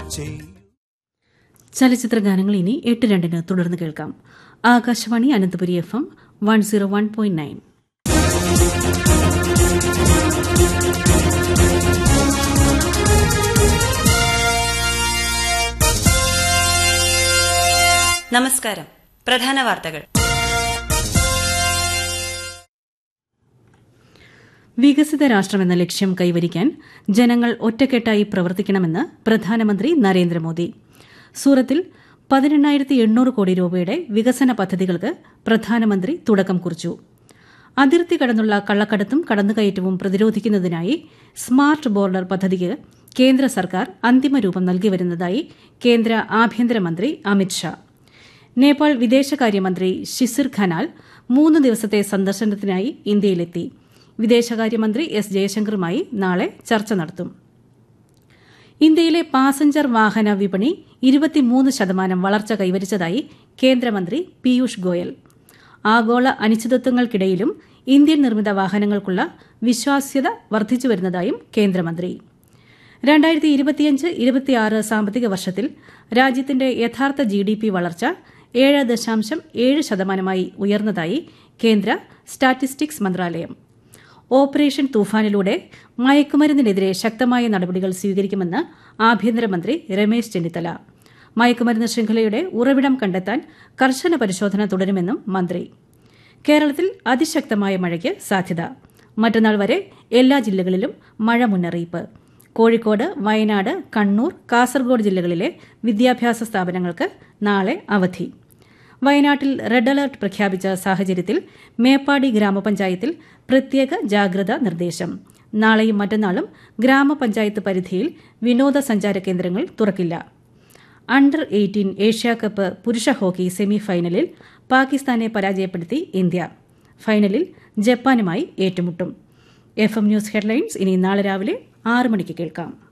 ചെയ്യും ചലച്ചിത്ര ഗാനങ്ങൾ ഇനി എട്ട് രണ്ടിന് തുടർന്ന് കേൾക്കാം Akashvani Ananthapuri F M one zero one point nine നമസ്കാരം പ്രധാന വാർത്തകൾ വികസിത രാഷ്ട്രമെന്ന ലക്ഷ്യം കൈവരിക്കാൻ ജനങ്ങൾ ഒറ്റക്കെട്ടായി പ്രവർത്തിക്കണമെന്ന് പ്രധാനമന്ത്രി നരേന്ദ്രമോദി സൂറത്തിൽ പതിനെണ്ണായിരത്തി എണ്ണൂറ് കോടി രൂപയുടെ വികസന പദ്ധതികൾക്ക് പ്രധാനമന്ത്രി തുടക്കം കുറിച്ചു അതിർത്തി കടന്നുള്ള കള്ളക്കടത്തും കടന്നുകയറ്റവും പ്രതിരോധിക്കുന്നതിനായി സ്മാർട്ട് ബോർഡർ പദ്ധതിക്ക് കേന്ദ്ര സർക്കാർ അന്തിമ രൂപം നൽകി വരുന്നതായി കേന്ദ്ര ആഭ്യന്തരമന്ത്രി അമിത്ഷാ നേപ്പാൾ വിദേശകാര്യമന്ത്രി ഷിസിർ ഖനാൽ മൂന്ന് ദിവസത്തെ സന്ദർശനത്തിനായി ഇന്ത്യയിലെത്തി വിദേശകാര്യമന്ത്രി എസ് ജയശങ്കറുമായി നാളെ ചർച്ച നടത്തും ഇന്ത്യയിലെ പാസഞ്ചർ വാഹന വിപണി ഇരുപത്തിമൂന്ന് ശതമാനം വളർച്ച കൈവരിച്ചതായി കേന്ദ്രമന്ത്രി പീയൂഷ് ഗോയൽ ആഗോള അനിശ്ചിതത്വങ്ങൾക്കിടയിലും ഇന്ത്യൻ നിർമ്മിത വാഹനങ്ങൾക്കുള്ള വിശ്വാസ്യത വർദ്ധിച്ചുവരുന്നതായും കേന്ദ്രമന്ത്രി രണ്ടായിരത്തി ഇരുപത്തിയഞ്ച് ഇരുപത്തിയാറ് സാമ്പത്തിക വർഷത്തിൽ രാജ്യത്തിന്റെ യഥാർത്ഥ ജി ഡി പി വളർച്ച ഏഴ് ദശാംശം ഏഴ് ശതമാനമായി ഉയർന്നതായി കേന്ദ്ര സ്റ്റാറ്റിസ്റ്റിക്സ് മന്ത്രാലയം ഓപ്പറേഷൻ തൂഫാനിലൂടെ മയക്കുമരുന്നിനെതിരെ ശക്തമായ നടപടികൾ സ്വീകരിക്കുമെന്ന് ആഭ്യന്തരമന്ത്രി രമേശ് ചെന്നിത്തല മയക്കുമരുന്ന് ശൃംഖലയുടെ ഉറവിടം കണ്ടെത്താൻ കർശന പരിശോധന തുടരുമെന്നും മന്ത്രി കേരളത്തിൽ അതിശക്തമായ മഴയ്ക്ക് സാധ്യത മറ്റന്നാൾ വരെ എല്ലാ ജില്ലകളിലും മഴ മുന്നറിയിപ്പ് കോഴിക്കോട് വയനാട് കണ്ണൂർ കാസർഗോഡ് ജില്ലകളിലെ വിദ്യാഭ്യാസ സ്ഥാപനങ്ങൾക്ക് നാളെ അവധി വയനാട്ടിൽ റെഡ് അലർട്ട് പ്രഖ്യാപിച്ച സാഹചര്യത്തിൽ മേപ്പാടി ഗ്രാമപഞ്ചായത്തിൽ പ്രത്യേക ജാഗ്രതാ നിർദ്ദേശം നാളെയും മറ്റന്നാളും ഗ്രാമപഞ്ചായത്ത് പരിധിയിൽ വിനോദസഞ്ചാര കേന്ദ്രങ്ങൾ തുറക്കില്ല അണ്ടർ എയ്റ്റീൻ ഏഷ്യാകപ്പ് പുരുഷ ഹോക്കി സെമി ഫൈനലിൽ പാകിസ്ഥാനെ പരാജയപ്പെടുത്തി ഇന്ത്യ ഫൈനലിൽ ജപ്പാനുമായി ഏറ്റുമുട്ടും എഫ് എം ന്യൂസ് ഹെഡ്ലൈൻസ് ഇനി നാളെ രാവിലെ ആറ് മണിക്ക് കേൾക്കാം